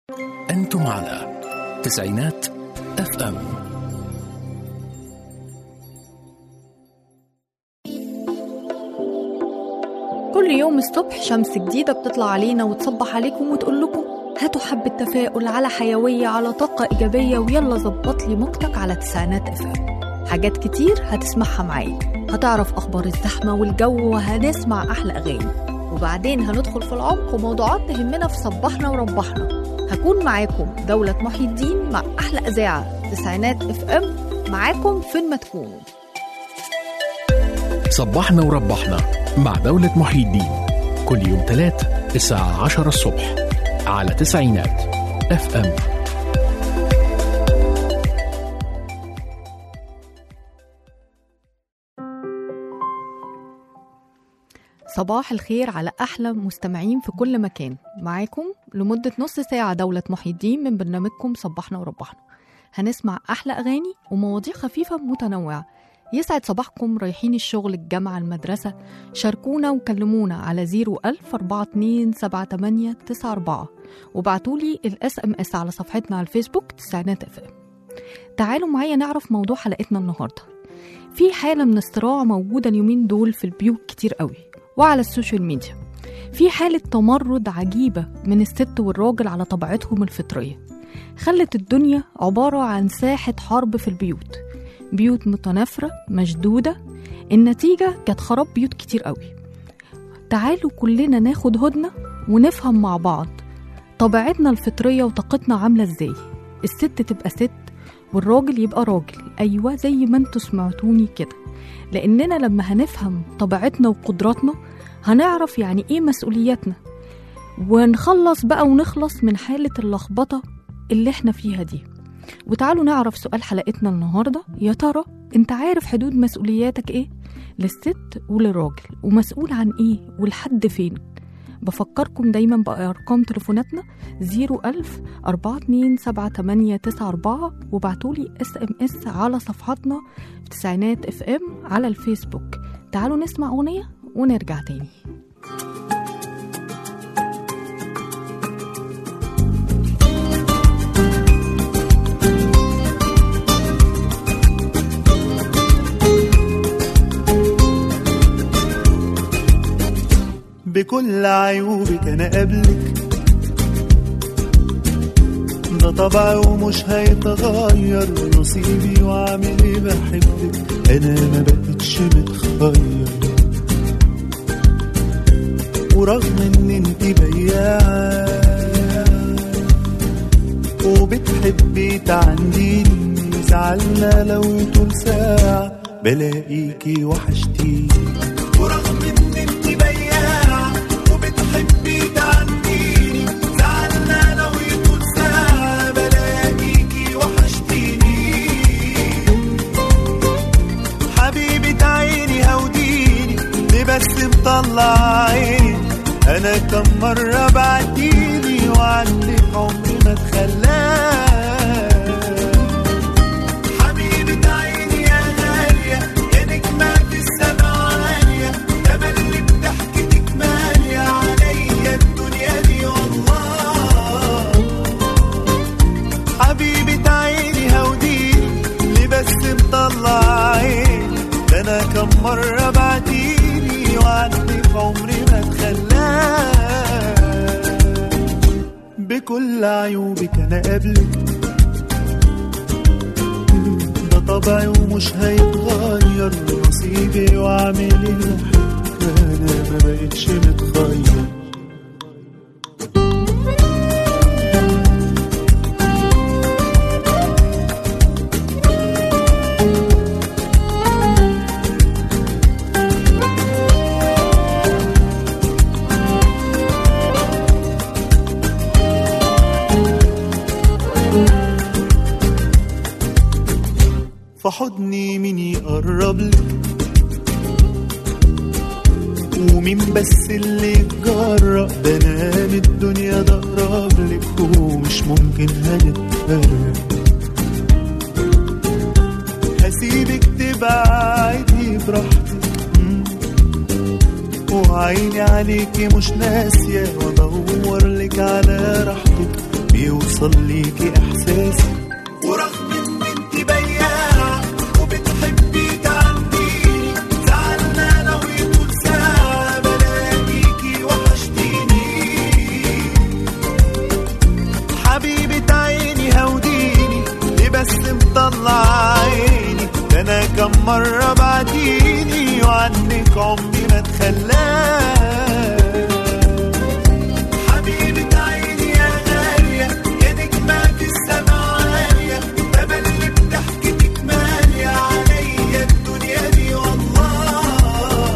أنتم على تسعينات اف ام كل يوم الصبح شمس جديدة بتطلع علينا وتصبح عليكم وتقول لكم هاتوا حبة تفاؤل على حيوية على طاقة إيجابية ويلا ظبط لي موجتك على تسعينات اف ام حاجات كتير هتسمعها معايا هتعرف أخبار الزحمة والجو وهنسمع أحلى أغاني وبعدين هندخل في العمق وموضوعات تهمنا في صبحنا وربحنا هكون معاكم دولة محي الدين مع أحلى إذاعة تسعينات اف ام معاكم فين ما تكونوا صبحنا وربحنا مع دولة محي الدين كل يوم تلات الساعة عشرة الصبح على تسعينات اف ام صباح الخير على أحلى مستمعين في كل مكان معاكم لمدة نص ساعة دولة محي الدين من برنامجكم صبحنا وربحنا هنسمع أحلى أغاني ومواضيع خفيفة متنوعة يسعد صباحكم رايحين الشغل الجامعة المدرسة شاركونا وكلمونا على 01000 4278 وبعتولي الاس ام اس على صفحتنا على الفيسبوك تسعينات اف ام تعالوا معايا نعرف موضوع حلقتنا النهارده في حالة من الصراع موجودة اليومين دول في البيوت كتير قوي وعلى السوشيال ميديا في حالة تمرد عجيبة من الست والراجل على طبيعتهم الفطرية خلت الدنيا عبارة عن ساحة حرب في البيوت بيوت متنافرة مشدودة النتيجة كانت خراب بيوت كتير قوي تعالوا كلنا ناخد هدنة ونفهم مع بعض طبيعتنا الفطرية وطاقتنا عاملة ازاي الست تبقى ست والراجل يبقى راجل أيوة زي ما انتوا سمعتوني كده لأننا لما هنفهم طبيعتنا وقدراتنا هنعرف يعني ايه مسؤولياتنا ونخلص بقى ونخلص من حالة اللخبطة اللي احنا فيها دي وتعالوا نعرف سؤال حلقتنا النهاردة يا ترى انت عارف حدود مسؤولياتك ايه للست وللراجل ومسؤول عن ايه ولحد فين بفكركم دايما بأرقام تليفوناتنا 01000 427894 وبعتولي اس ام اس على صفحاتنا في تسعينات اف ام على الفيسبوك تعالوا نسمع أغنية ونرجع تاني بكل عيوبك انا قبلك ده طبعي ومش هيتغير نصيبي وعامل ايه بحبك انا ما بقتش متخير ورغم ان انت بياعة وبتحبي تعنديني زعلنا لو طول ساعة بلاقيكي وحشتيني ورغم ان انت بياعة وبتحبي تعنديني زعلنا لو يطول ساعة بلاقيكي وحشتيني حبيبة عيني هوديني ليه بس مطلع عيني انا كم مرة بعديني وعنك عمري ما اتخلاك حبيبة عيني يا غالية يا نجمة في السما عالية تملي بضحكتك مالية عليا الدنيا دي والله حبيبة عيني هوديني ليه بس مطلع عيني ده انا كم مرة بعديني وعنك عمري ما اتخلاك بكل عيوبك انا قبلك ده طبعي ومش هيتغير نصيبي وعامل ايه بحبك انا ما بقتش متغير في حضني مين يقرب لك ومين بس اللي يتجرأ ده انا من الدنيا ده اقرب لك ومش ممكن هنتفرق هسيبك تبعدي براحتك مم. وعيني عليكي مش ناسية وادور لك على راحتك وصل ليكي احساسي ورغم ان انت بياعة وبتحبي تعنيني زعلانة ويطول ساعة بلاقيكي وحشتيني حبيبة عيني هوديني ليه بس مطلع عيني ده انا كم مرة بعديني وعنك عمري ما اتخلاك حبيبة عيني يا غالية يا نجمة في السما عالية تملي بضحكتك مالية عليا الدنيا دي والله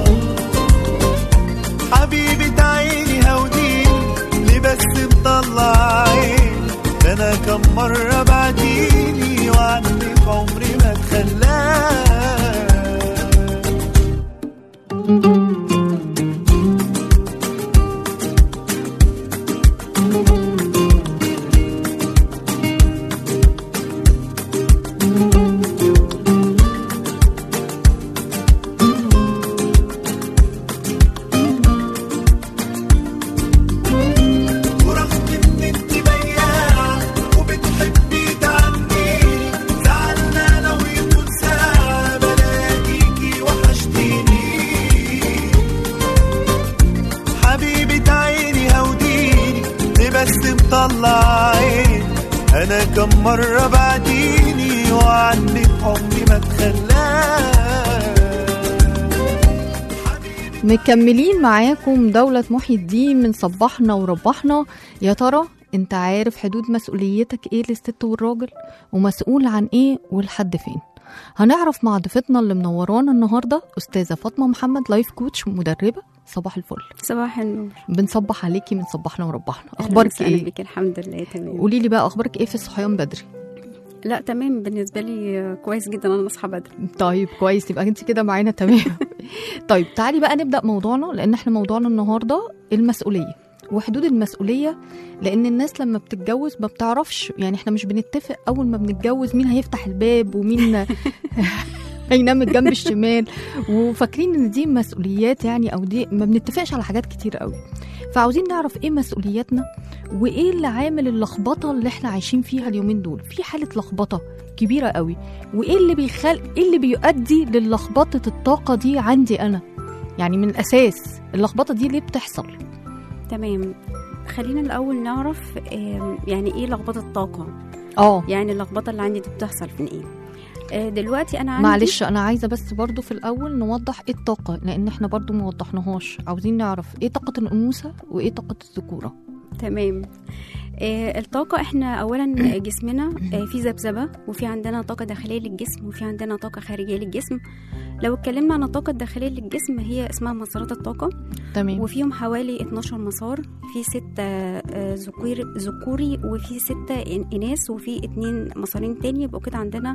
حبيبة عيني هوديني ليه بس مطلع عيني ده انا كم مرة بعديني وعنك عمري ما اتخلاك ورغم ان انت بياعة وبتحبي تعنيني زعلانة ويطول ساعة بلاقيكي وحشتيني حبيبة عيني هوديني ليه بس مطلع عيني انا كم مرة بعديني وعنك عمري ما اتخلاك مكملين معاكم دولة محي الدين من صبحنا وربحنا يا ترى انت عارف حدود مسؤوليتك ايه للست والراجل ومسؤول عن ايه ولحد فين هنعرف مع ضيفتنا اللي منورانا النهارده استاذه فاطمه محمد لايف كوتش مدربه صباح الفل صباح النور بنصبح عليكي من صبحنا وربحنا أهلاً اخبارك وسهلاً ايه بك الحمد لله تمام قولي لي بقى اخبارك ايه في الصحيان بدري لا تمام بالنسبه لي آه، كويس جدا انا اصحى بدري طيب كويس يبقى انت كده معانا تمام طيب تعالي بقى نبدا موضوعنا لان احنا موضوعنا النهارده المسؤوليه وحدود المسؤوليه لان الناس لما بتتجوز ما بتعرفش يعني احنا مش بنتفق اول ما بنتجوز مين هيفتح الباب ومين هينام الجنب الشمال وفاكرين ان دي مسؤوليات يعني او دي ما بنتفقش على حاجات كتير قوي فعاوزين نعرف ايه مسؤولياتنا وايه اللي عامل اللخبطه اللي احنا عايشين فيها اليومين دول في حاله لخبطه كبيره قوي وايه اللي بيخل ايه اللي بيؤدي للخبطه الطاقه دي عندي انا يعني من الاساس اللخبطه دي ليه بتحصل تمام خلينا الاول نعرف آم، يعني ايه لخبطه الطاقه اه يعني اللخبطه اللي عندي دي بتحصل في ايه آه، دلوقتي انا عندي معلش انا عايزه بس برضو في الاول نوضح ايه الطاقه لان احنا برضو ما وضحناهاش عاوزين نعرف ايه طاقه الانوثه وايه طاقه الذكوره تمام آه، الطاقة احنا أولا جسمنا آه، في ذبذبة وفي عندنا طاقة داخلية للجسم وفي عندنا طاقة خارجية للجسم لو اتكلمنا عن الطاقة الداخلية للجسم هي اسمها مسارات الطاقة تمام وفيهم حوالي 12 مسار في ستة آه، ذكور ذكوري وفي ستة إن- إناث وفي اتنين مسارين تاني يبقوا كده عندنا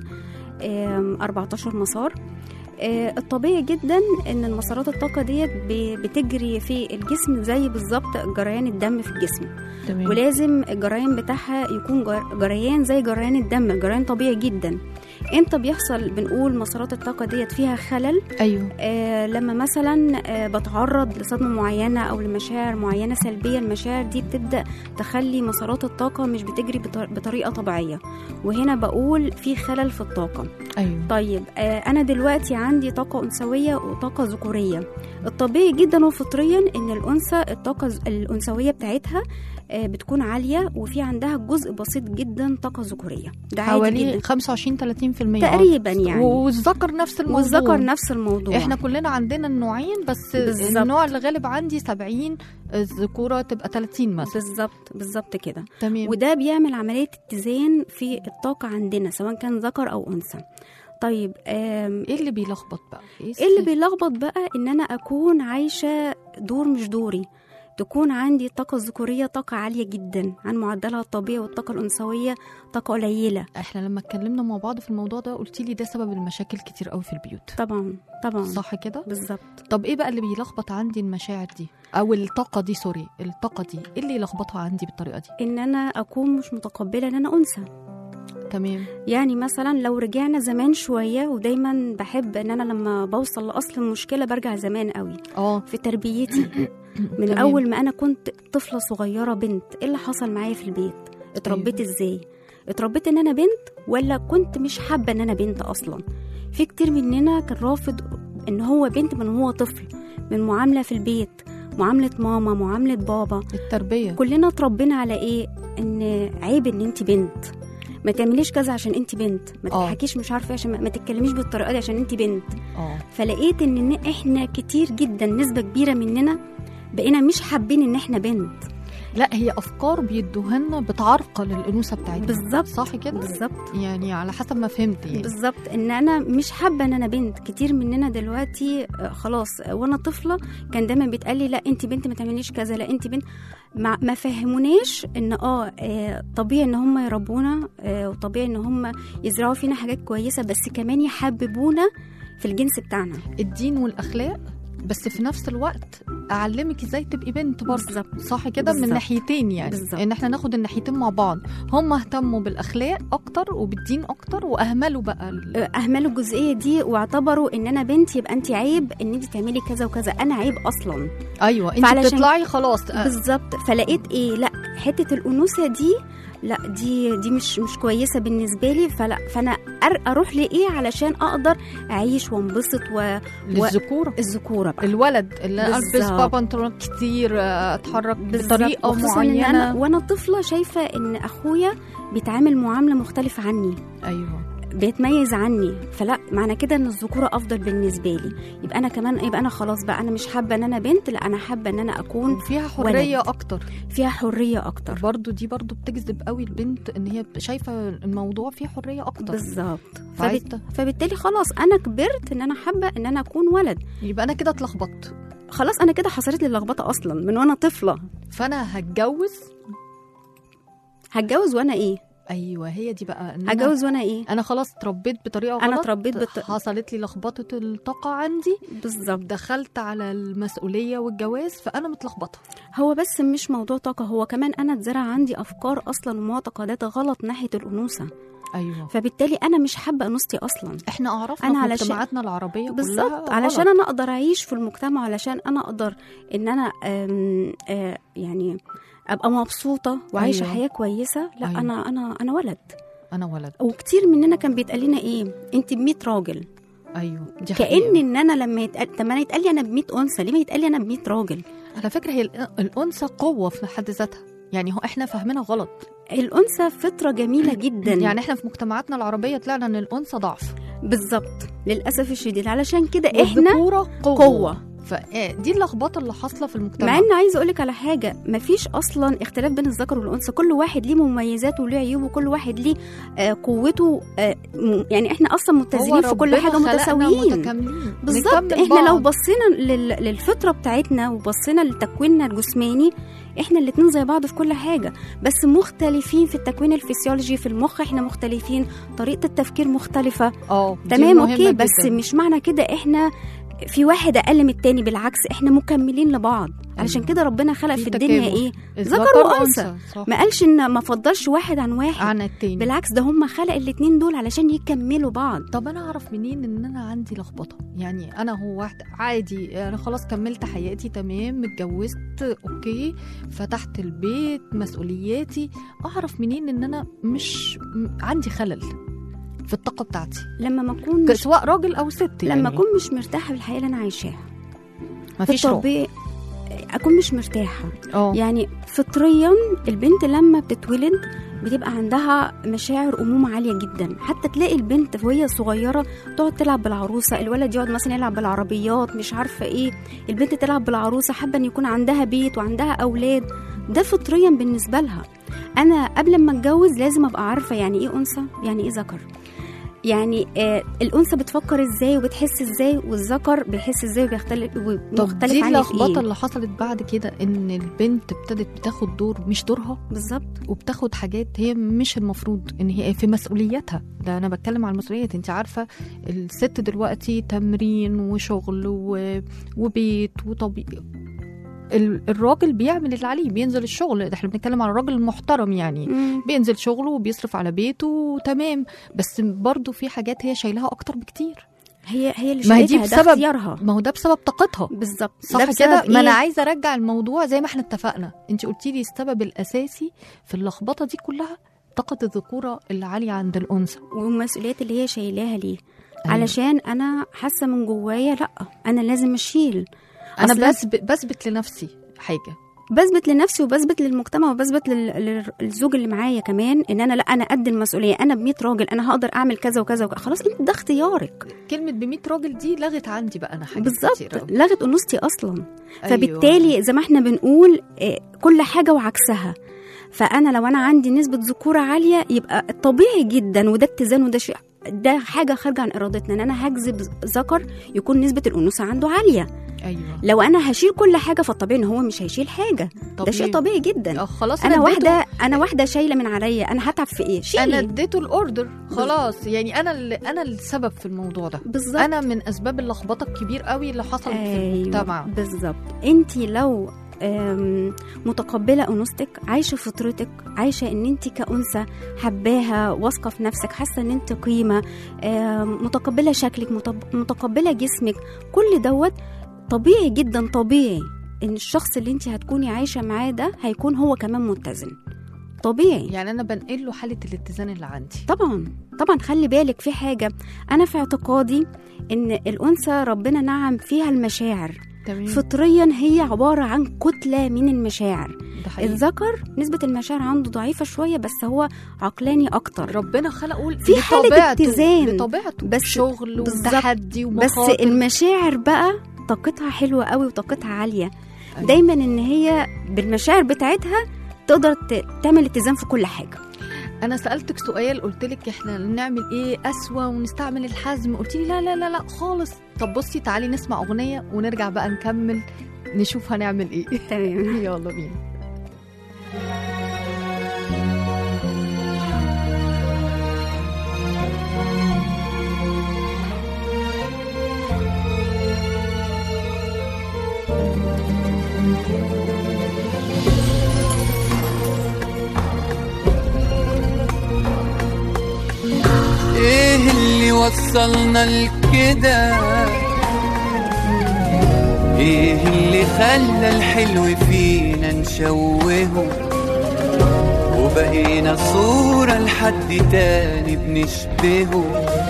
آم، 14 مسار آه، الطبيعي جدا ان المسارات الطاقه ديت ب- بتجري في الجسم زي بالظبط جريان الدم في الجسم تمام ولازم الجريان بتاعها يكون جر- جريان زي جريان الدم جريان طبيعي جدا امتى بيحصل بنقول مسارات الطاقه ديت فيها خلل ايوه آه لما مثلا آه بتعرض لصدمه معينه او لمشاعر معينه سلبيه المشاعر دي بتبدا تخلي مسارات الطاقه مش بتجري بطر- بطريقه طبيعيه وهنا بقول في خلل في الطاقه ايوه طيب آه انا دلوقتي عندي طاقه انثويه وطاقه ذكوريه الطبيعي جدا وفطريا ان الانثى الطاقه ز- الانثويه بتاعتها آه بتكون عاليه وفي عندها جزء بسيط جدا طاقه ذكوريه ده عادي حوالي جدا 25 30% تقريبا يعني والذكر نفس الموضوع والذكر نفس الموضوع احنا كلنا عندنا النوعين بس بالظبط. النوع اللي غالب عندي 70 الذكوره تبقى 30 مثلا بالظبط بالظبط كده تمام وده بيعمل عملية اتزان في الطاقة عندنا سواء كان ذكر أو أنثى طيب آم، ايه اللي بيلخبط بقى ايه اللي الس- بيلخبط بقى ان انا اكون عايشة دور مش دوري تكون عندي الطاقة الذكورية طاقة عالية جدا عن معدلها الطبيعي والطاقة الأنثوية طاقة قليلة احنا لما اتكلمنا مع بعض في الموضوع ده قلت لي ده سبب المشاكل كتير قوي في البيوت طبعا طبعا صح كده بالظبط طب ايه بقى اللي بيلخبط عندي المشاعر دي او الطاقه دي سوري الطاقه دي ايه اللي يلخبطها عندي بالطريقه دي ان انا اكون مش متقبلة ان انا أنثى تمام يعني مثلا لو رجعنا زمان شوية ودايما بحب ان انا لما بوصل لأصل المشكلة برجع زمان قوي اه في تربيتي من تمام. اول ما انا كنت طفله صغيره بنت ايه اللي حصل معايا في البيت اتربيت أيوة. ازاي اتربيت ان انا بنت ولا كنت مش حابه ان انا بنت اصلا في كتير مننا كان رافض ان هو بنت من هو طفل من معامله في البيت معامله ماما معامله بابا التربيه كلنا اتربينا على ايه ان عيب ان انت بنت ما تعمليش كذا عشان انت بنت ما آه. تضحكيش مش عارفه إيه عشان ما- ما تتكلميش بالطريقه دي عشان انت بنت اه فلقيت ان إن احنا كتير جدا نسبه كبيره مننا بقينا مش حابين ان احنا بنت لا هي افكار بيدوها لنا بتعرقل الانوثه بتاعتنا بالظبط. صح كده بالظبط يعني على حسب ما فهمت يعني بالظبط ان انا مش حابه ان انا بنت كتير مننا دلوقتي آه، خلاص آه، وانا طفله كان دايما بيتقال لي لا انت بنت ما تعمليش كذا لا انت بنت ما, ما فهموناش ان اه آه، طبيعي ان هم يربونا آه، وطبيعي ان هم يزرعوا فينا حاجات كويسه بس كمان يحببونا في الجنس بتاعنا الدين والاخلاق بس في نفس الوقت اعلمك ازاي تبقي بنت برضه بالظبط صح كده من بالظبط. ناحيتين يعني بالظبط. ان احنا ناخد الناحيتين مع بعض هم اهتموا بالاخلاق اكتر وبالدين اكتر واهملوا بقى ال... اهملوا الجزئيه دي واعتبروا ان انا بنت يبقى انت عيب ان انت تعملي كذا وكذا انا عيب اصلا ايوه انت فعلشان- بتطلعي خلاص آه، بالظبط فلقيت ايه لا حته الانوثه دي لا دي دي مش مش كويسه بالنسبه لي فلا فانا أر- اروح لايه علشان اقدر اعيش وانبسط للذكوره والذكوره بقى الولد اللي البس بالظبط. بقى بنطلون كتير آه، اتحرك بالظبط. بطريقه وخصوصاً إن انا معينه وانا طفله شايفه ان اخويا بيتعامل معامله مختلفه عني ايوه بيتميز عني فلا معنى كده ان الذكوره افضل بالنسبه لي يبقى انا كمان يبقى انا خلاص بقى انا مش حابه ان انا بنت لا انا حابه ان انا اكون فيها حريه اكتر فيها حريه اكتر برضو دي برضو بتجذب قوي البنت ان هي شايفه الموضوع فيه حريه اكتر بالظبط فعايز فبت... فبالتالي خلاص انا كبرت ان انا حابه ان انا اكون ولد يبقى انا كده اتلخبطت خلاص انا كده حصلت لي اللخبطه اصلا من وانا طفله فانا هتجوز هتجوز وانا ايه ايوه هي دي بقى إن أنا- هتجوز وانا ايه انا خلاص اتربيت بطريقه غلط أنا اتربيت بط- حصلت لي لخبطه الطاقه عندي بالظبط دخلت على المسؤوليه والجواز فانا متلخبطه هو بس مش موضوع طاقه هو كمان انا اتزرع عندي افكار اصلا ومعتقدات غلط ناحيه الانوثه ايوه فبالتالي انا مش حابه انوثتي اصلا احنا اعرفنا أنا في علشان- مجتمعاتنا العربيه كلها بالظبط غلط. علشان انا اقدر اعيش في المجتمع علشان انا اقدر ان انا أم آه يعني ابقى مبسوطه وعايشه أيوة. حياه كويسه لا أيوة. انا انا انا ولد انا ولد وكتير مننا كان بيتقال لنا ايه انت ب 100 راجل ايوه دي كأن حقيقة. ان انا لما يتقال طب ما انا يتقال لي انا ب 100 انثى ليه ما يتقال لي انا ب 100 راجل على فكره هي الأ- الانثى قوه في حد ذاتها يعني هو احنا فاهمينها غلط الانثى فطره جميله جدا يعني احنا في مجتمعاتنا العربيه طلعنا ان الانثى ضعف بالظبط للاسف الشديد علشان كده احنا والذكورة قوه, قوه فدي اللخبطه اللي حاصله في المجتمع مع ان عايزه اقول لك على حاجه مفيش اصلا اختلاف بين الذكر والانثى كل واحد ليه مميزاته وليه عيوبه وكل واحد ليه آه قوته آه م- يعني احنا اصلا متزنين هو في كل ربنا حاجه خلقنا متساويين متكاملين بالظبط نكمل احنا لو بعض. بصينا لل- للفطره بتاعتنا وبصينا لتكويننا الجسماني احنا الاتنين زي بعض في كل حاجه بس مختلفين في التكوين الفسيولوجي في المخ احنا مختلفين طريقه التفكير مختلفه اه دي تمام مهمة اوكي بس جداً. مش معنى كده احنا في واحد اقل من التاني بالعكس احنا مكملين لبعض علشان أيوة. كده ربنا خلق في في الدنيا تكامل. ايه الذكر ذكر وأنثى. صح ما قالش ان ما فضلش واحد عن واحد عن التاني بالعكس ده هم خلق الاتنين دول علشان يكملوا بعض طب انا اعرف منين ان انا عندي لخبطه يعني انا هو واحد عادي انا خلاص كملت حياتي تمام اتجوزت اوكي فتحت البيت مسؤولياتي اعرف منين ان انا مش م- عندي خلل في الطاقه بتاعتي لما ما اكون ك- مش سواء راجل او ست يعني لما اكون مش مرتاحه في الحياه اللي انا عايشاها مفيش في روح الطبيعي اكون مش مرتاحه اه يعني فطريا البنت لما بتتولد بتبقى عندها مشاعر أمومة عالية جدا حتى تلاقي البنت وهي صغيرة تقعد تلعب بالعروسة الولد يقعد مثلا يلعب بالعربيات مش عارفة ايه البنت تلعب بالعروسة حابة ان يكون عندها بيت وعندها أولاد ده فطريا بالنسبة لها أنا قبل ما أتجوز لازم أبقى عارفة يعني ايه أنثى يعني ايه ذكر يعني آه الأنثى بتفكر ازاي وبتحس ازاي والذكر بيحس ازاي وبيختلف طب ومختلف دي عنه اللخبطه في ايه اللي حصلت بعد كده ان البنت ابتدت بتاخد دور مش دورها بالظبط وبتاخد حاجات هي مش المفروض ان هي في مسؤولياتها ده انا بتكلم عن المسؤوليات انت عارفه الست دلوقتي تمرين وشغل و... وبيت وطبيعي ال- الراجل بيعمل اللي عليه بينزل الشغل احنا بنتكلم على الراجل المحترم يعني مم. بينزل شغله وبيصرف على بيته تمام بس برضه في حاجات هي شايلها اكتر بكتير هي هي اللي ما هي دي شالتها ده بسبب اختيارها ما هو ده بسبب طاقتها بالظبط ده صح بسبب كده ما انا إيه؟ عايزه ارجع الموضوع زي ما احنا اتفقنا انت قلتي لي السبب الاساسي في اللخبطه دي كلها طاقه الذكوره اللي عاليه عند الانثى والمسؤوليات اللي هي شايلاها ليه أيوة. علشان انا حاسه من جوايا لا انا لازم اشيل انا أصلاً بثبت بثبت لنفسي حاجه بثبت لنفسي وبثبت للمجتمع وبثبت لل- للزوج اللي معايا كمان ان انا لا انا قد المسؤوليه انا ب 100 راجل انا هقدر اعمل كذا وكذا وكذا خلاص انت ده اختيارك كلمه ب 100 راجل دي لغت عندي بقى انا حاجات بالظبط كتير أوي. لغت انوثتي اصلا أيوة. فبالتالي زي ما احنا بنقول آه، كل حاجه وعكسها فانا لو انا عندي نسبه ذكوره عاليه يبقى الطبيعي جدا وده اتزان وده شيء ده حاجه خارجه عن ارادتنا ان انا هجذب ذكر يكون نسبه الانوثه عنده عاليه ايوه لو انا هشيل كل حاجه فالطبيعي ان هو مش هيشيل حاجه ده شيء طبيعي اه جدا خلاص انا اديته- واحده انا واحده شايله من عليا انا هتعب في ايه انا شيلي اديته الاوردر خلاص يعني انا اللي انا السبب في الموضوع ده بالظبط انا من اسباب اللخبطه الكبير قوي اللي حصلت في المجتمع بالظبط انت لو آم، متقبله انوثتك عايشه فطرتك عايشه ان انت كانثى حباها واثقه في نفسك حاسه ان انت قيمه آم، متقبله شكلك متب- متقبله جسمك كل دوت طبيعي جدا طبيعي ان الشخص اللي انت هتكوني عايشه معاه ده هيكون هو كمان متزن طبيعي يعني انا بنقل له حاله الاتزان اللي عندي طبعا طبعا خلي بالك في حاجه انا في اعتقادي ان الانثى ربنا نعم فيها المشاعر تمام فطريا هي عباره عن كتله من المشاعر ده حقيقي الذكر نسبه المشاعر عنده ضعيفه شويه بس هو عقلاني اكتر ربنا خلقه في حالة لطبيعته- اتزان. لطبيعته بس- شغل بالظبط. وتحدي بس ومخاطر المشاعر بقى طاقتها حلوه قوي وطاقتها عاليه أيوة. دايما ان هي بالمشاعر بتاعتها تقدر ت- تعمل اتزان في كل حاجه انا سالتك سؤال قلت لك احنا نعمل ايه اسوأ ونستعمل الحزم قلت لي لا لا لا لا خالص طب بصي تعالي نسمع اغنيه ونرجع بقى نكمل نشوف هنعمل ايه تمام يلا بينا ايه اللي وصلنا لكده ايه اللي خلى الحلو فينا نشوهه وبقينا صورة لحد تاني بنشبهه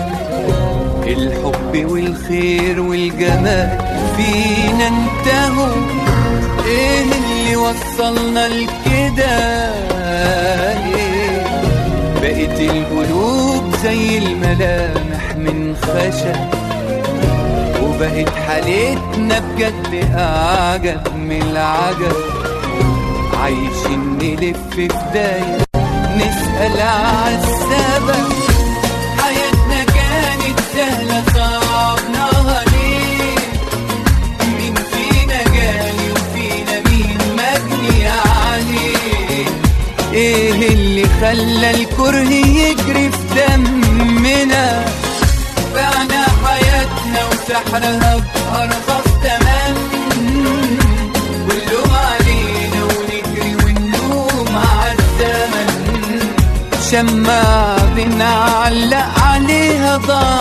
الحب والخير والجمال فينا انتهوا ايه اللي وصلنا لكده ايه بقت القلوب زي الملامح من خشب وبقت حالتنا بجد أعجب من العجب عايشين نلف في دايرة نسأل عالسبب حياتنا كانت سهلة صعبناها ليه مين فينا جالي وفينا مين مجني عليه ايه اللي خلى الكره يجري في دمنا بعنا حياتنا وسحرها بأرخص تمن واللوم علينا ونجري ونلوم عالزمن شماع بنعلق عليها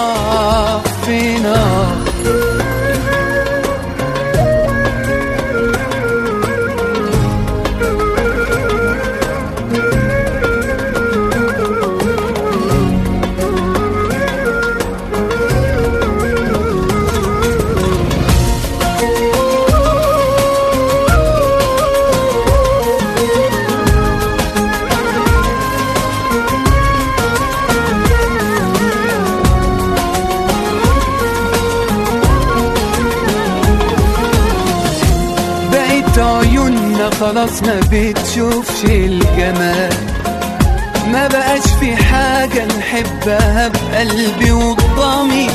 ضعفنا بقت عيوننا خلاص ما بتشوفش الجمال ما بقاش في حاجة نحبها بقلبي وبضمير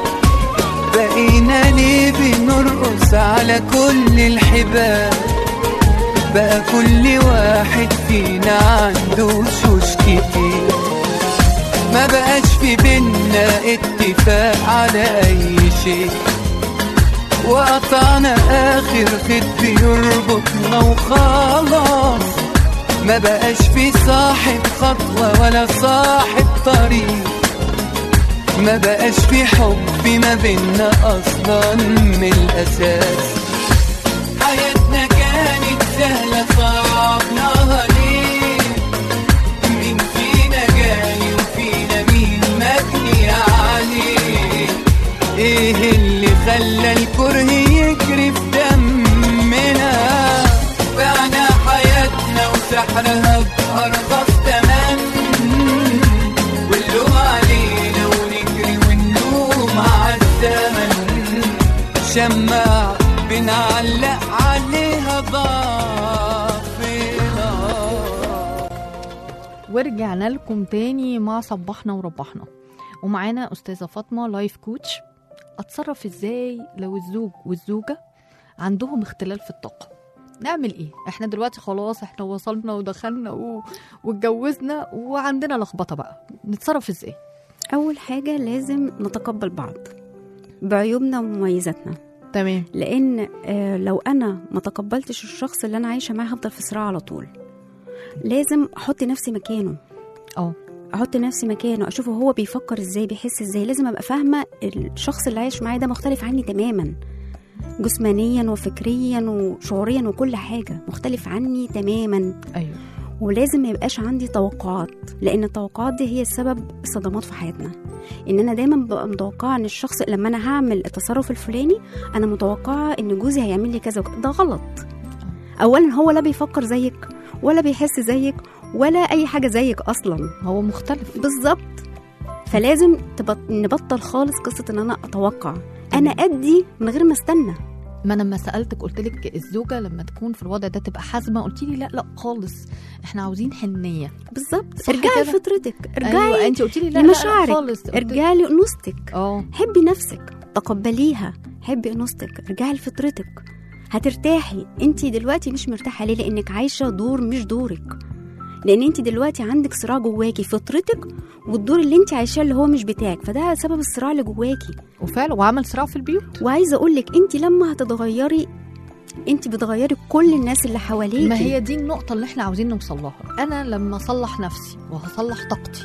بقينا ليه بنرقص على كل الحبال بقى كل واحد فينا عنده وشوش كتير ما بقاش في بينا اتفاق على اي شيء وقطعنا اخر خط يربطنا وخلاص ما بقاش في صاحب خطوة ولا صاحب طريق ما بقاش في حب ما بينا اصلا من الاساس حياتنا كانت سهلة صعبناها ليه مين فينا جاني وفينا مين مجني عليه ايه اللي خلى الكره يجري في دمنا بعنا حياتنا وسحرها بأرخص تمن واللوم علينا ونجري ونلوم على الزمن شماع بنعلق عليها ضعفنا ورجعنا لكم تاني مع صبحنا وربحنا ومعانا أستاذة فاطمة لايف كوتش أتصرف إزاي لو الزوج والزوجة عندهم اختلال في الطاقة نعمل ايه احنا دلوقتي خلاص احنا وصلنا ودخلنا و... واتجوزنا وعندنا لخبطه بقى نتصرف ازاي اول حاجه لازم نتقبل بعض بعيوبنا ومميزاتنا تمام لان آه، لو انا ما تقبلتش الشخص اللي انا عايشه معاه هفضل في صراع على طول لازم احط نفسي مكانه اه احط نفسي مكانه اشوفه هو بيفكر ازاي بيحس ازاي لازم ابقى فاهمه الشخص اللي عايش معايا ده مختلف عني تماما جسمانيا وفكريا وشعوريا وكل حاجه مختلف عني تماما ايوه ولازم ما يبقاش عندي توقعات لان التوقعات دي هي السبب الصدمات في حياتنا ان انا دايما ببقى متوقعه ان الشخص لما انا هعمل التصرف الفلاني انا متوقعه ان جوزي هيعمل لي كذا وكذا ده غلط اولا هو لا بيفكر زيك ولا بيحس زيك ولا اي حاجه زيك اصلا هو مختلف بالظبط فلازم تبط... نبطل خالص قصه ان انا اتوقع انا ادي من غير ما استنى ما انا لما سالتك قلت لك الزوجه لما تكون في الوضع ده تبقى حازمه قلت لي لا لا خالص احنا عاوزين حنيه بالظبط صح ارجعي كده؟ لفطرتك ايوه ارجعي انت قلت لي لا لا, لا لمشاعرك خالص قلت- ارجعي لانوثتك اه حبي نفسك تقبليها حبي انوثتك ارجعي لفطرتك هترتاحي انت دلوقتي مش مرتاحه ليه لانك عايشه دور مش دورك لان انت دلوقتي عندك صراع جواكي فطرتك والدور اللي انت عايشاه اللي هو مش بتاعك فده سبب الصراع اللي جواكي وفعلا وعمل صراع في البيوت وعايزه اقول لك انت لما هتتغيري انت بتغيري كل الناس اللي حواليك ما هي دي النقطة اللي احنا عاوزين نوصل لها أنا لما أصلح نفسي وهصلح طاقتي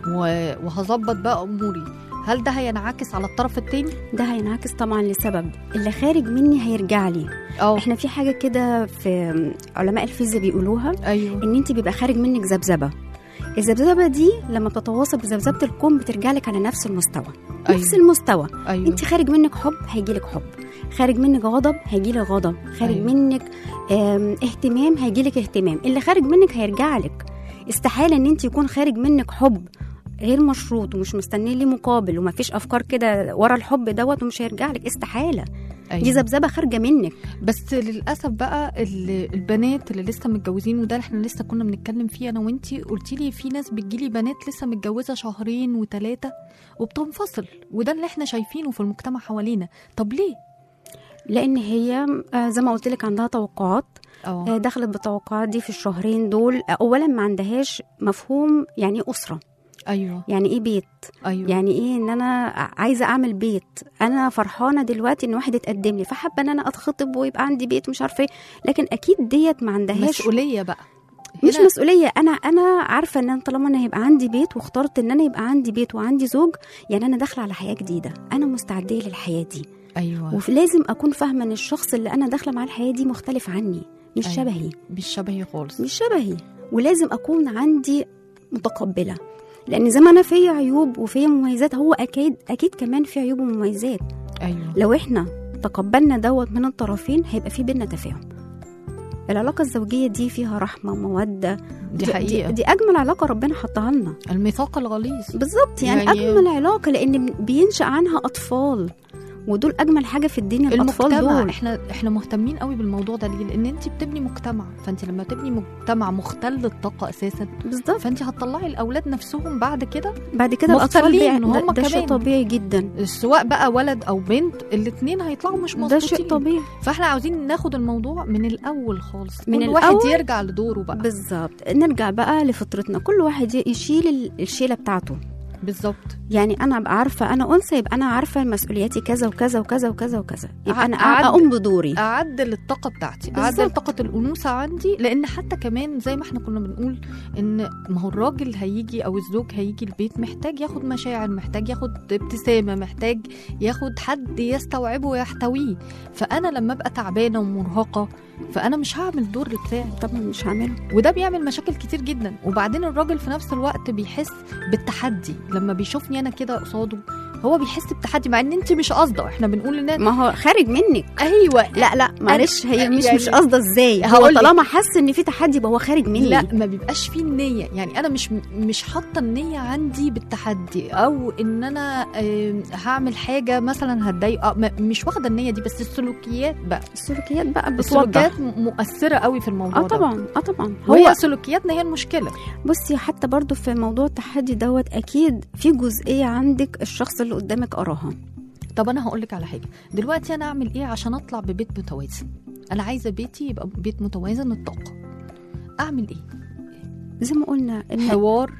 و- وهظبط بقى أموري هل ده هينعكس على الطرف التاني؟ ده هينعكس طبعا لسبب اللي خارج مني هيرجع لي اه احنا في حاجه كده في علماء الفيزياء بيقولوها ايوه ان انت بيبقى خارج منك ذبذبه الذبذبه دي لما بتتواصل بذبذبه الكون بترجع لك على نفس المستوى أيوة. نفس المستوى ايوه انت خارج منك حب هيجي لك حب خارج منك غضب هيجي لك غضب خارج أيوة. أيوة. منك آم، اهتمام هيجي لك اهتمام اللي خارج منك هيرجع لك استحاله ان انت يكون خارج منك حب غير مشروط ومش مستني ليه مقابل ومفيش افكار كده ورا الحب دوت ومش هيرجع لك استحاله أيوة. دي ذبذبه خارجه منك بس للاسف بقى ال- البنات اللي لسه متجوزين وده اللي احنا لسه كنا بنتكلم فيه انا وانتي قلتي لي في ناس بتجيلي بنات لسه متجوزه شهرين وثلاثه وبتنفصل وده اللي احنا شايفينه في المجتمع حوالينا طب ليه لان هي آه، زي ما قلت لك عندها توقعات اه آه، دخلت بالتوقعات دي في الشهرين دول آه، اولا ما عندهاش مفهوم يعني ايه اسره ايوه يعني ايه بيت ايوه يعني ايه ان انا عايزه اعمل بيت انا فرحانه دلوقتي ان واحد اتقدم لي فحابه ان انا اتخطب ويبقى عندي بيت مش عارفه ايه لكن اكيد ديت ما عندهاش مسؤوليه بقى مش هنا- مسؤوليه انا انا عارفه ان أنا طالما انا هيبقى عندي بيت واخترت ان انا يبقى عندي بيت وعندي زوج يعني انا داخله على حياه جديده انا مستعده للحياه دي ايوه ولازم اكون فاهمه ان الشخص اللي انا داخله معاه الحياه دي مختلف عني مش أيوة. شبهي مش شبهي خالص مش شبهي ولازم اكون عندي متقبله لان زي ما انا فيا عيوب وفيا مميزات هو اكيد اكيد كمان في عيوب ومميزات ايوه لو احنا تقبلنا دوت من الطرفين هيبقى في بينا تفاهم العلاقة الزوجية دي فيها رحمة ومودة دي دي, حقيقه دي أجمل علاقة ربنا حطها لنا الميثاق الغليظ بالظبط يعني, يعني- يعني أجمل علاقة لأن بينشأ عنها أطفال ودول أجمل حاجة في الدنيا الأطفال المجتمع دول احنا احنا مهتمين قوي بالموضوع ده ليه لان انت بتبني مجتمع فانت لما تبني مجتمع مختل الطاقه اساسا بالظبط فانت هتطلعي الاولاد نفسهم بعد كده بعد كده الأطفال مختلين بي- هم ده, ده شيء كمان. طبيعي جدا سواء بقى ولد او بنت الاثنين هيطلعوا مش ده مظبوطين شيء طبيعي فاحنا عاوزين ناخد الموضوع من الاول خالص من كل واحد الأول. يرجع لدوره بقى بالظبط نرجع بقى لفطرتنا كل واحد ي- يشيل ال- الشيله بتاعته بالظبط يعني انا ابقى عارفه انا انثى يبقى انا عارفه مسؤولياتي كذا وكذا وكذا وكذا وكذا يبقى انا أعد- اقوم بدوري اعدل الطاقه بتاعتي بالظبط. اعدل طاقه الانوثه عندي لان حتى كمان زي ما احنا كنا بنقول ان ما هو الراجل هيجي او الزوج هيجي البيت محتاج ياخد مشاعر محتاج ياخد ابتسامه محتاج ياخد حد يستوعبه ويحتويه فانا لما ابقى تعبانه ومرهقه فانا مش هعمل الدور بتاعي طبعا مش هعمله وده بيعمل مشاكل كتير جدا وبعدين الراجل في نفس الوقت بيحس بالتحدي لما بيشوفني انا كده قصاده هو بيحس بتحدي مع ان انت مش قاصده احنا بنقول ان ما هو خارج منك ايوه لا لا معلش هي مش يعني- مش قصده ازاي هو هقول لك. طالما حس ان في تحدي يبقى هو خارج مني لا ما بيبقاش فيه النية يعني أنا مش مش حاطة النية عندي بالتحدي أو إن أنا آم، هعمل حاجة مثلا هتضايق آه، ما- مش واخدة النية دي بس السلوكيات بقى السلوكيات بقى بتوضح السلوكيات م- مؤثرة قوي في الموضوع اه طبعا اه طبعا هو هو سلوكياتنا هي المشكلة بصي حتى برضو في موضوع التحدي دوت اكيد في جزئيه عندك الشخص اللي قدامك قراها طب أنا هقولك على حاجة دلوقتي أنا أعمل إيه عشان أطلع ببيت متوازن أنا عايزة بيتي يبقى بيت متوازن الطاقة أعمل إيه؟ زي ما قلنا ان حوار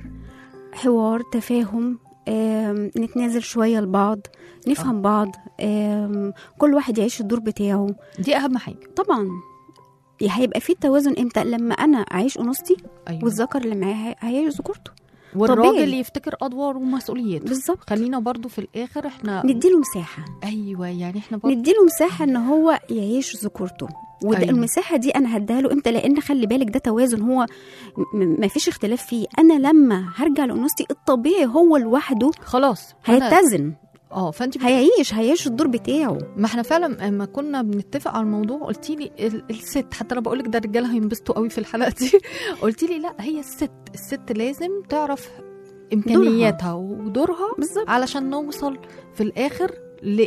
حوار تفاهم آم، نتنازل شويه لبعض نفهم بعض آم، كل واحد يعيش الدور بتاعه دي أهم حاجة طبعا هيبقى في توازن امتى لما انا اعيش انوثتي أيوة والذكر اللي معايا هي- هيعيش ذكورته والراجل طبيعي. يفتكر أدواره ومسؤولياته بالظبط خلينا برضو في الآخر إحنا نديله مساحه ايوه يعني احنا برضه نديله مساحه ان هو يعيش ذكورته وده أيوة. أيوة. المساحه دي انا هديها له امتى لان خلي بالك ده توازن هو ما فيش اختلاف فيه انا لما هرجع لانوثتي الطبيعي هو لوحده خلاص أنا- هيتزن اه فانت بت... هيعيش هيعيش الدور بتاعه ما احنا فعلا لما كنا بنتفق على الموضوع قلتي لي ال... الست حتى انا بقول لك ده الرجاله هينبسطوا قوي في الحلقه دي قلتي لي لا هي الست الست لازم تعرف امكانياتها ودورها بالظبط علشان نوصل في الاخر ل...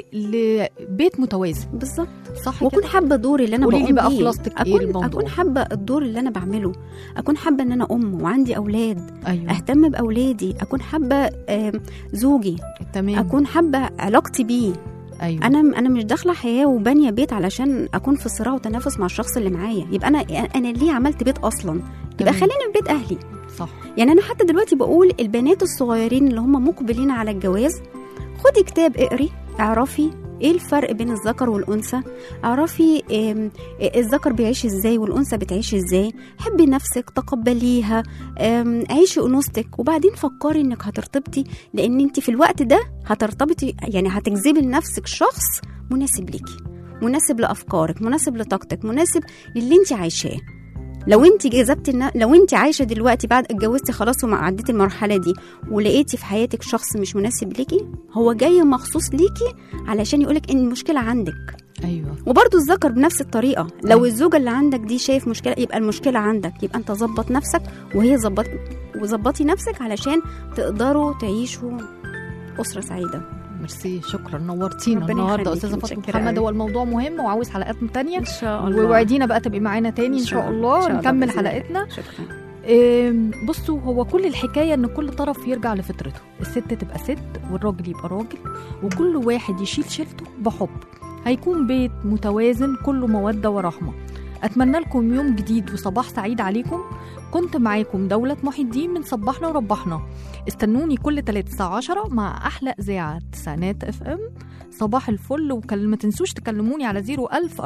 لبيت متوازن بالظبط صح واكون كده حابه دوري اللي انا قولي لي بقوم بقى بيه خلاصتك إيه اكون الموضوع؟ اكون حابه الدور اللي انا بعمله اكون حابه ان انا ام وعندي اولاد ايوه اهتم باولادي اكون حابه آم، زوجي تمام اكون حابه علاقتي بيه ايوه انا انا مش داخله حياه وبانيه بيت علشان اكون في صراع وتنافس مع الشخص اللي معايا يبقى انا انا ليه عملت بيت اصلا يبقى تمام. خليني في بيت اهلي صح يعني انا حتى دلوقتي بقول البنات الصغيرين اللي هم مقبلين على الجواز خدي كتاب اقري اعرفي ايه الفرق بين الذكر والانثى اعرفي آم، آه، الذكر بيعيش ازاي والانثى بتعيش ازاي حبي نفسك تقبليها آم، عيشي انوثتك وبعدين فكري انك هترتبطي لان انت في الوقت ده هترتبطي يعني هتجذبي لنفسك شخص مناسب ليكي مناسب لافكارك مناسب لطاقتك مناسب للي انت عايشاه لو انت جذبتي النا- لو انت عايشه دلوقتي بعد اتجوزتي خلاص وما عديتي المرحله دي ولقيتي في حياتك شخص مش مناسب ليكي هو جاي مخصوص ليكي علشان يقولك ان المشكله عندك ايوه وبرضه الذكر بنفس الطريقه لو أيوة. الزوجه اللي عندك دي شايف مشكله يبقى المشكله عندك يبقى انت ظبط نفسك وهي ظبط وظبطي نفسك علشان تقدروا تعيشوا اسره سعيده ميرسي شكرا نورتينا ربنا النهارده يخليكي، استاذه فاطمه متشكرة محمد أوي. هو الموضوع مهم وعاوز حلقات تانية شاء ووعدينا بقى تبقي معانا تاني ان شاء الله نكمل حلقتنا شكرا إيه، بصوا هو كل الحكايه ان كل طرف يرجع لفطرته الست تبقى ست والراجل يبقى راجل وكل واحد يشيل شيلته بحب هيكون بيت متوازن كله موده ورحمه اتمنى لكم يوم جديد وصباح سعيد عليكم كنت معاكم دولة محي الدين من صبحنا وربحنا استنوني كل تلات الساعة 10 مع أحلى إذاعة تسعينات اف ام صباح الفل وما تنسوش تكلموني على 01000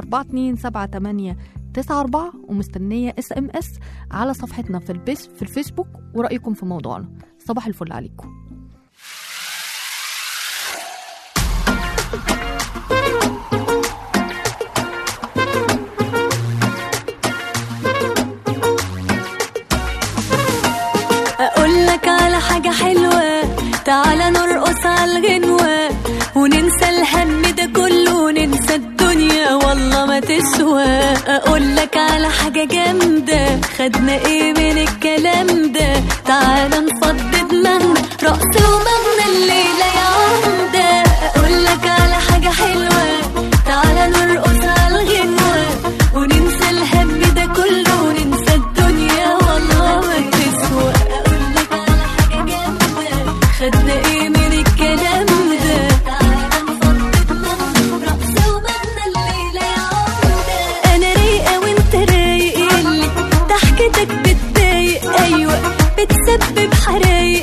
4278 94 ومستنية اس ام اس على صفحتنا في البيس في الفيسبوك ورأيكم في موضوعنا صباح الفل عليكم اقول لك على حاجة حلوة تعالى نرقص على الغنوة وننسى الهم ده كله وننسى الدنيا والله ما تسوى اقول لك على حاجة جامدة خدنا ايه من الكلام ده تعالى نفضي دماغنا رقص ومغنى الليلة يا عمدة اقول لك على حاجة حلوة تعالى نرقص على الغنوة وننسى الهم ده كله وننسى الدنيا والله ما تسوى اقول لك على حاجة جامدة خدنا ايه من الكلام ده تعالى نفضي دماغنا رقص ومغنى الليلة يا عمدة انا رايقة وانت رايق اللي ضحكتك بتضايق ايوه بتسبب حرايق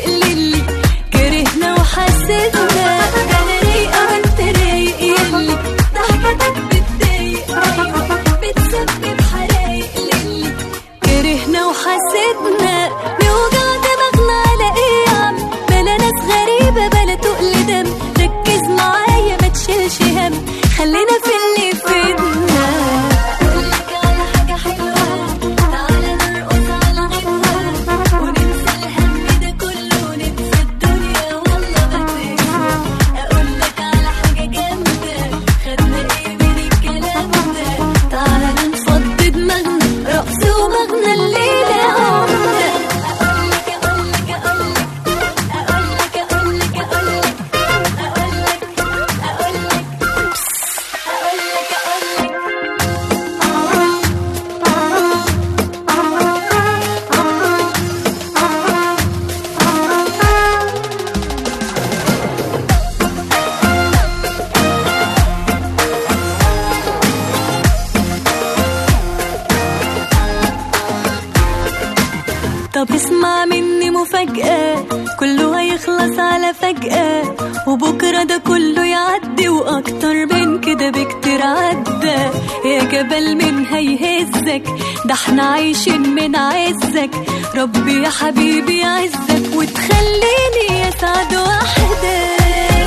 مفاجأة كله هيخلص على فجأة وبكرة ده كله يعدي وأكتر من كده بكتير عدى يا جبل من هيهزك ده احنا عايشين من عزك ربي يا حبيبي يعزك وتخليني أسعد واحدة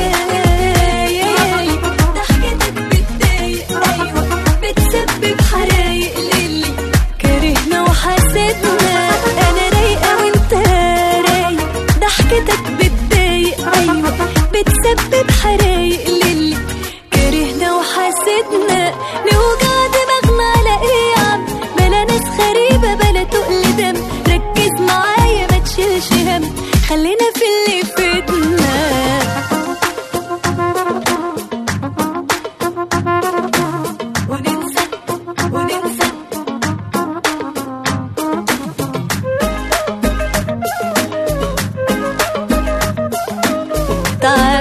ضحكتك بتضايق أيوة بتسبب حرايق للي كرهنا وحسدنا انا رايقه وانت رايق ضحكتك بتضايق ايوه بتسبب حرايق للي كرهنا وحسدنا نوجع دماغنا على ايه يا عم بلا ناس غريبه بلا تقل دم ركز معايا ما تشيلش هم خلينا في اللي فاتنا وننسى وننسى تعال